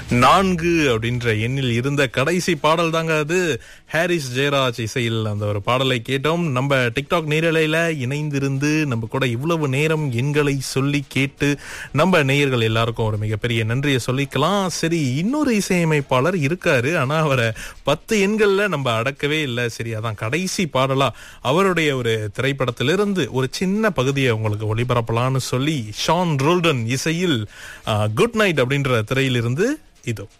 நான்கு அப்படின்ற எண்ணில் இருந்த கடைசி பாடல் தாங்க அது ஹாரிஸ் ஜெயராஜ் இசையில் அந்த ஒரு பாடலை கேட்டோம் நம்ம டிக்டாக் நேரலையில இணைந்திருந்து நம்ம கூட இவ்வளவு நேரம் எண்களை சொல்லி கேட்டு நம்ம நேயர்கள் எல்லாருக்கும் ஒரு மிகப்பெரிய நன்றியை சொல்லிக்கலாம் சரி இன்னொரு இசையமைப்பாளர் இருக்காரு ஆனா அவரை பத்து எண்கள்ல நம்ம அடக்கவே இல்லை சரி அதான் கடைசி பாடலா அவருடைய ஒரு திரைப்படத்திலிருந்து ஒரு சின்ன பகுதியை உங்களுக்கு ஒளிபரப்பலாம்னு சொல்லி ஷான் ரோல்டன் இசையில் குட் நைட் அப்படின்ற திரையிலிருந்து இதோ